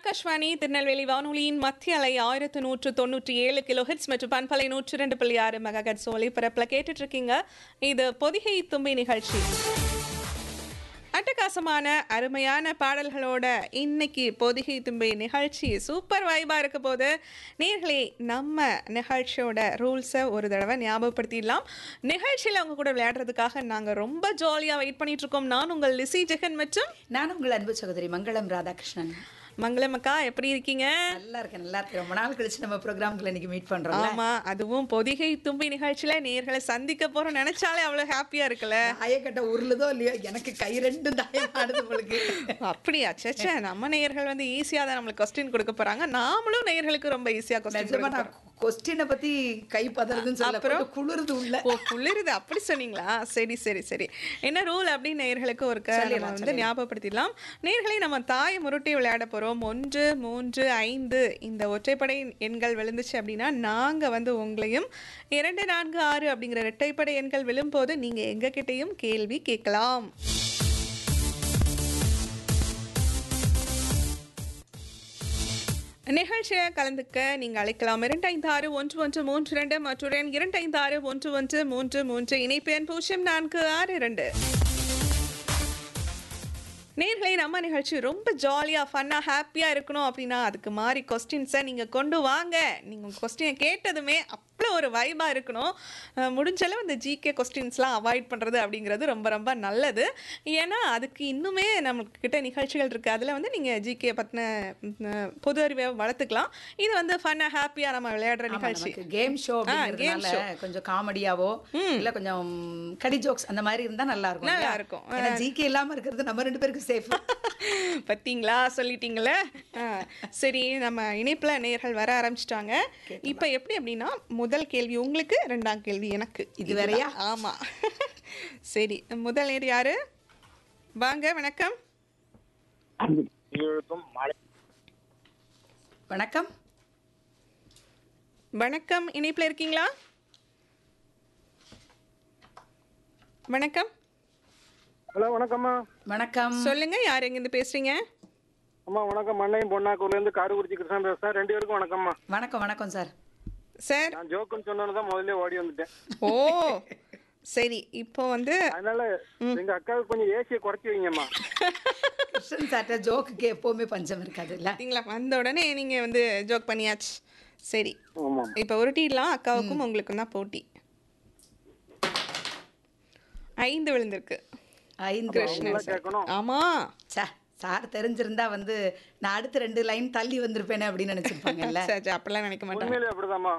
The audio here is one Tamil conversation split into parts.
ஆகாஷ்வாணி திருநெல்வேலி வானொலியின் மத்திய அலை ஆயிரத்து நூற்று தொண்ணூற்றி ஏழு கிலோ ஹிட்ஸ் மற்றும் பண்பலை நூற்று ரெண்டு புள்ளி ஆறு மெகாஹெட்ஸ் ஒலிபரப்பில் கேட்டுட்டு இருக்கீங்க இது பொதிகை தும்பி நிகழ்ச்சி அட்டகாசமான அருமையான பாடல்களோட இன்னைக்கு பொதிகை தும்பி நிகழ்ச்சி சூப்பர் வைபா இருக்க போது நேர்களே நம்ம நிகழ்ச்சியோட ரூல்ஸை ஒரு தடவை ஞாபகப்படுத்திடலாம் நிகழ்ச்சியில் அவங்க கூட விளையாடுறதுக்காக நாங்கள் ரொம்ப ஜாலியாக வெயிட் பண்ணிட்டு இருக்கோம் நான் உங்கள் லிசி ஜெகன் மற்றும் நான் உங்கள் அன்பு சகோதரி மங்களம் ராதாகிருஷ்ணன் மங்களம் அக்கா எப்படி இருக்கீங்க நல்லா இருக்கேன் நல்லா இருக்கேன் ரொம்ப நாள் கழிச்சு நம்ம ப்ரோக்ராம்ல இன்னைக்கு மீட் பண்றோம் ஆமா அதுவும் பொதிகை தும்பி நிகழ்ச்சியில நேர்களை சந்திக்க போறோம் நினைச்சாலே அவ்வளவு ஹாப்பியா இருக்குல்ல தாயக்கட்ட உருளுதோ இல்லையோ எனக்கு கை ரெண்டு தாயம் ஆடுது உங்களுக்கு அப்படியா சேச்சே நம்ம நேயர்கள் வந்து ஈஸியா தான் நம்மளுக்கு கொஸ்டின் கொடுக்க போறாங்க நாமளும் நேயர்களுக்கு ரொம்ப ஈஸியா கொஸ்டின் நிஜமா நான் கொஸ்டினை பத்தி கை பதறதுன்னு சொல்ல அப்புறம்? கொஞ்சம் குளிருது உள்ள ஓ குளிருது அப்படி சொன்னீங்களா சரி சரி சரி என்ன ரூல் அப்படின்னு நேயர்களுக்கு ஒரு க- நம்ம வந்து ஞாபகப்படுத்திடலாம் நேர்களை நம்ம தாய் முருட்டி விளையாட போறோம் ஒன்று மூன்று ஐந்து இந்த ஒற்றைப்படை எண்கள் விழுந்துச்சு அப்படின்னா நாங்க வந்து உங்களையும் இரண்டு நான்கு ஆறு அப்படிங்கிற இரட்டைப்படை எண்கள் விழும்போது நீங்க எங்க கிட்டயும் கேள்வி கேட்கலாம் நிகழ்ச்சியில் கலந்துக்க நீங்கள் அழைக்கலாம் இரண்டு ஐந்து ஆறு ஒன்று ஒன்று மூன்று ரெண்டு மற்றும் எண் இரண்டு ஐந்து ஆறு ஒன்று ஒன்று மூன்று மூன்று இணைப்பு எண் பூஜ்ஜியம் நான்கு ஆறு இரண்டு நேர்களை நம்ம நிகழ்ச்சி ரொம்ப ஜாலியாக ஃபன்னாக ஹாப்பியாக இருக்கணும் அப்படின்னா அதுக்கு மாதிரி கொஸ்டின்ஸை நீங்கள் கொண்டு வாங்க நீங்கள் கொஸ்டினை கேட்டதுமே அவ்வளோ ஒரு வைபாக இருக்கணும் அஹ் முடிஞ்சளவு இந்த ஜிகே கொஸ்டின்ஸ்லாம் அவாய்ட் பண்ணுறது அப்படிங்கிறது ரொம்ப ரொம்ப நல்லது ஏன்னா அதுக்கு இன்னுமே நம்மக்கிட்ட நிகழ்ச்சிகள் இருக்குது அதில் வந்து நீங்கள் ஜிகே பற்றின பொது அறிவை வளர்த்துக்கலாம் இது வந்து ஃபன்னாக ஹாப்பியாக நம்ம விளையாடுற நிகழ்ச்சி கேம் ஷோ game அப்படிங்கிறதுனால கொஞ்சம் காமெடியாவோ இல்ல கொஞ்சம் கடி ஜோக்ஸ் அந்த மாதிரி இருந்தா நல்லா இருக்கும் நல்லா இல்லையா? இருக்கும். ஏன்னா ஜிகே இல்லாம இருக்கிறது நம்ம ரெண்டு பேருக்கு சேஃப் பார்த்தீங்களா சொல்லிட்டீங்களே ஆ, சரி நம்ம இணைப்பில் நேர்கள் வர ஆரம்பிச்சிட்டாங்க இப்போ எப்படி அப்படின்னா முதல் கேள்வி உங்களுக்கு ரெண்டாம் கேள்வி எனக்கு இது வேறயா? இதுதான். ஆமா சரி முதல் நேர் யாரு வாங்க வணக்கம் எழுத்தும் மாலை வணக்கம் வணக்கம் இணைப்பில் இருக்கீங்களா வணக்கம் ஹலோ வணக்கம்மா வணக்கம் சொல்லுங்க யார் எங்கேருந்து பேசுறீங்க அம்மா வணக்கம் மண்ணையும் பொன்னாக்கூர்ல இருந்து காடுகுறிச்சி கிருஷ்ணன் பேசுறேன் ரெண்டு பேருக்கும் வணக்கம்மா வணக்கம் வணக்கம் சார் சார் நான் ஜோக்குன்னு சொன்னோன்னு தான் முதல்ல ஓடி வந்துட்டேன் ஓ சரி இப்போ வந்து அதனால எங்க அக்காவுக்கு கொஞ்சம் ஏசியை குறைச்சி வைங்கம்மா கிருஷ்ணன் சார்ட்ட ஜோக்குக்கு எப்பவுமே பஞ்சம் இருக்காது இல்ல பார்த்தீங்களா வந்த உடனே நீங்க வந்து ஜோக் பண்ணியாச்சு சரி ஆமா இப்போ உருட்டிடலாம் அக்காவுக்கும் உங்களுக்கும் தான் போட்டி ஐந்து விழுந்திருக்கு ஐந்து கிருஷ்ணன் சார் கேட்கணும் ஆமா சே சார் தெரிஞ்சிருந்தா வந்து நான் அடுத்த ரெண்டு லைன் தள்ளி வந்திருப்பேனே அப்படின்னு நினைச்சிருப்பாங்கல்ல சரி சரி, அப்படிலாம் நினைக்க மாட்டாங்க உண்மையிலே அப்படிதாம்மா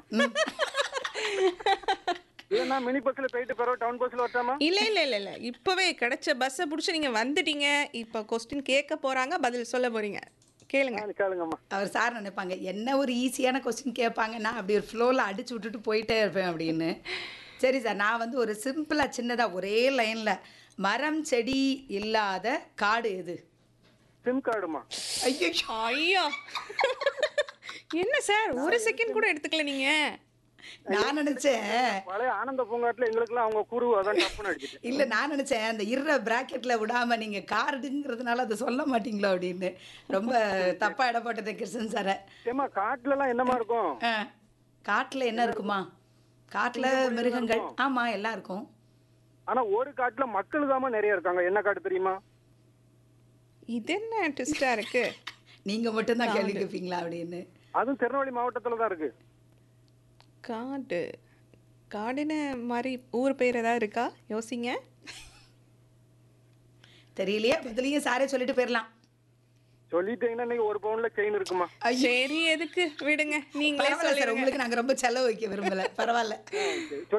இல்லைன்னா மினி பஸ்ல போயிட்டு பிறகு டவுன் பஸ்ல வரட்டாமா இல்ல இல்ல இல்ல இல்ல இப்பவே கிடைச்ச பஸ்ஸை பிடிச்சி நீங்க வந்துட்டீங்க இப்போ கொஸ்டின் கேட்க போறாங்க பதில் சொல்ல போறீங்க கேளுங்க ஆ, கேளுங்கம்மா அவர் சார் நினைப்பாங்க என்ன ஒரு ஈஸியான கொஸ்டின் கேட்பாங்க நான் அப்படி ஒரு ஃப்ளோவில் அடிச்சு விட்டுட்டு போயிட்டே இருப்பேன் அப்படின்னு சரி சார் நான் வந்து ஒரு சிம்பிளாக சின்னதாக ஒரே லைனில் மரம் செடி இல்லாத காடு எது சிம் கார்டுமா ஐயோ ஐயோ என்ன சார் ஒரு செகண்ட் கூட எடுத்துக்கல நீங்க நான் நினச்சேன் பழைய ஆனந்த பூங்காட்டுல எங்களுக்குலாம் அவங்க குரு அதான் தப்புன்னு அடிச்சிட்டு இல்லை நான் நினச்சேன் அந்த இருற ப்ராக்கெட்டில் விடாமல் நீங்கள் கார்டுங்கிறதுனால அதை சொல்ல மாட்டீங்களோ அப்படின்னு ரொம்ப தப்பாக இடப்பட்டது கிருஷ்ணன் சாரை ஏமா காட்டுல எல்லாம் என்னமா இருக்கும் ஆ காட்டில் என்ன இருக்குமா காட்டில் மிருகங்கள் ஆமாம் எல்லாம் இருக்கும் ஆனா ஒரு காட்டுல மக்கள் தாமா நிறைய இருக்காங்க என்ன காட்டு தெரியுமா இது என்ன ட்விஸ்டா இருக்கு நீங்கள் மட்டும்தான் கேள்வி கேட்பீங்களா அப்படின்னு அதுவும் திருநெல்வேலி மாவட்டத்துல தான் இருக்கு காடு காடுன்னு மாதிரி ஊர் பேர் ஏதாவது இருக்கா யோசிங்க தெரியலையே பதிலையும் சாரே சொல்லிட்டு போயிடலாம் சொல்லிட்டீங்கன்னா இன்னைக்கு ஒரு பவுன்ல செயின் இருக்குமா சரி எதுக்கு விடுங்க நீங்களே பரவாயில்ல சார் சொல்லிடுங்க உங்களுக்கு நாங்க ரொம்ப செலவு வைக்க விரும்பல பரவாயில்ல சொல்லி